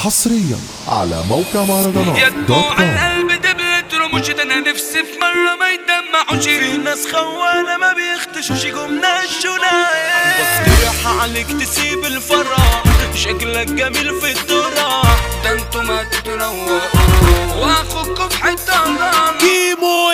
حصريا على موقع مهرجانات يا دوت دموع كوم القلب دبلت رموش ده انا نفسي في مرة ما يدمعوش في ناس خوانة ما بيختشوش يقومنا الشناية بقترح عليك تسيب الفرح شكلك جميل في الدرة ده انتوا ما تتروقوا واخوكوا في حتة غلط كيمو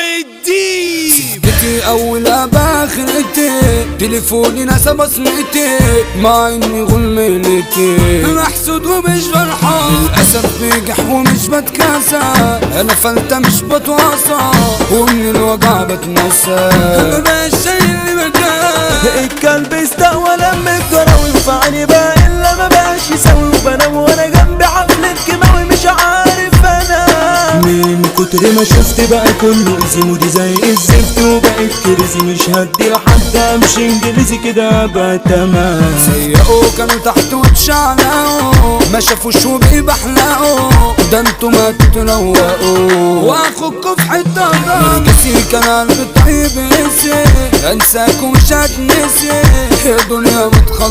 الديب جيتي اول باخرتي تليفوني نسى بصمتي مع اني غلملتي محسود ومش فرحان للاسف بيجح ومش بتكاسى انا فلتة مش بتواصى ومن الوجع بتنسى مبقاش شايل اللي مكان الكلب استهوى لما الجرى وينفعني بقى الا ما بقاش يساوي وبنام وانا جنبي حفلة كيماوي مش عارف انا من كتر ما شفت بقى كله ايزي مودي زي الزفت وبقيت كريزي مش هدي لحد امشي انجليزي كده بقى تمام سيئوا كانوا تحت واتشعلقوا ما شافوش وبيبحلقوا ده انتوا ما تتروقوا واخوكوا في حتة غلط نرجسي كان قلبي طيب يسي انساكوا مش هتنسي يا دنيا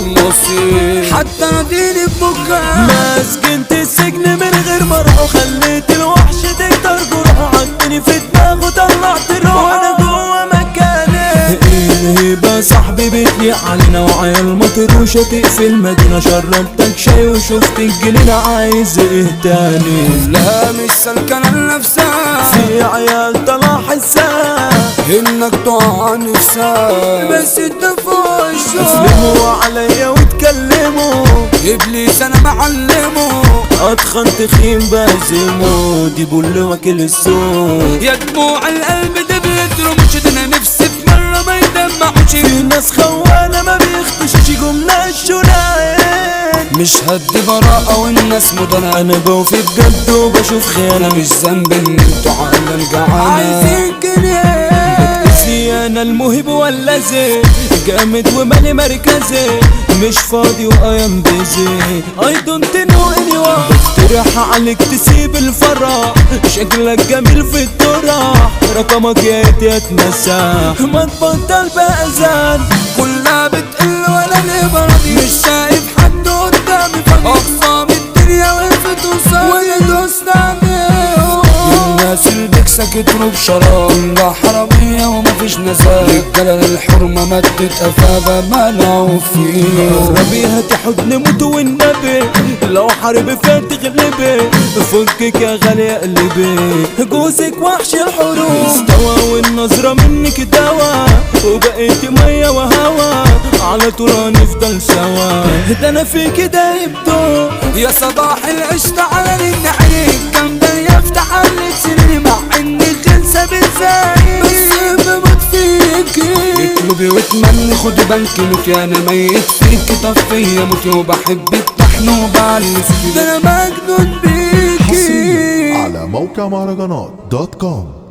بتخلصي حتى ناديني بمكان مسكنت السجن من غير ما اروح وخليت الوحش تكتر جروح عدني في دماغه طلعت روح وانا جوه مكاني الهبة صاحبي بيتلي علينا وعيال مطروشة تقفل مدينة شربتك شاي وشفت الجنينة عايز ايه تاني كلها مش سلكانة لنفسها في عيال طلع حسها انك تقع نفسها بس انت فوق الشوق اسلموا عليا واتكلموا ابليس انا بعلمه اتخن تخين بهزمه دي بول واكل السوق يا دموع القلب دبلت رموش ده انا نفسي في مرة ما يدمعوش في ناس خوانة ما بيختشوش جملة الشنايين مش هدي براءة والناس مدنة انا بوفي بجد وبشوف انا خيانة مش ذنب ان انتوا عالم جعانة عايزين جنيه نسي انا الموهب ولا زي جامد ومالي مركزي مش فاضي وايام بيزي اي دونت نو اني بقترح عليك تسيب الفرح شكلك جميل في الطرح رقمك يا ريت يتمسح ما تبطل باذان كلها بتقل ولا ليه برضي مش شايف حد قدامي فاضي اقسام الدنيا وقفت وصار وانا دوست عليهم الناس اللي بيكسك تروب شراب كلها حرامية ومفيش نزال رجالة الحرمة مدت أفابة ملعوب فيهم ربي هاتي حضن موت والنبي لو حرب فات تغلبي فكك يا غالي قلبي جوزك وحش الحروب استوى والنظرة منك دوا وبقيت مية وهوا على طول هنفضل سوا ده انا فيك ده يبدو يا صباح القشطة على النعيم كان ده يفتح عليك سنين مع ان الجلسة بتزايد بس بموت فيكي اطلبي واتمني خدي بالك موتي انا ميت فيكي طفية موتي وبحب الطحن وبعلي فيكي ده انا مجنون بيكي على موقع مهرجانات دوت كوم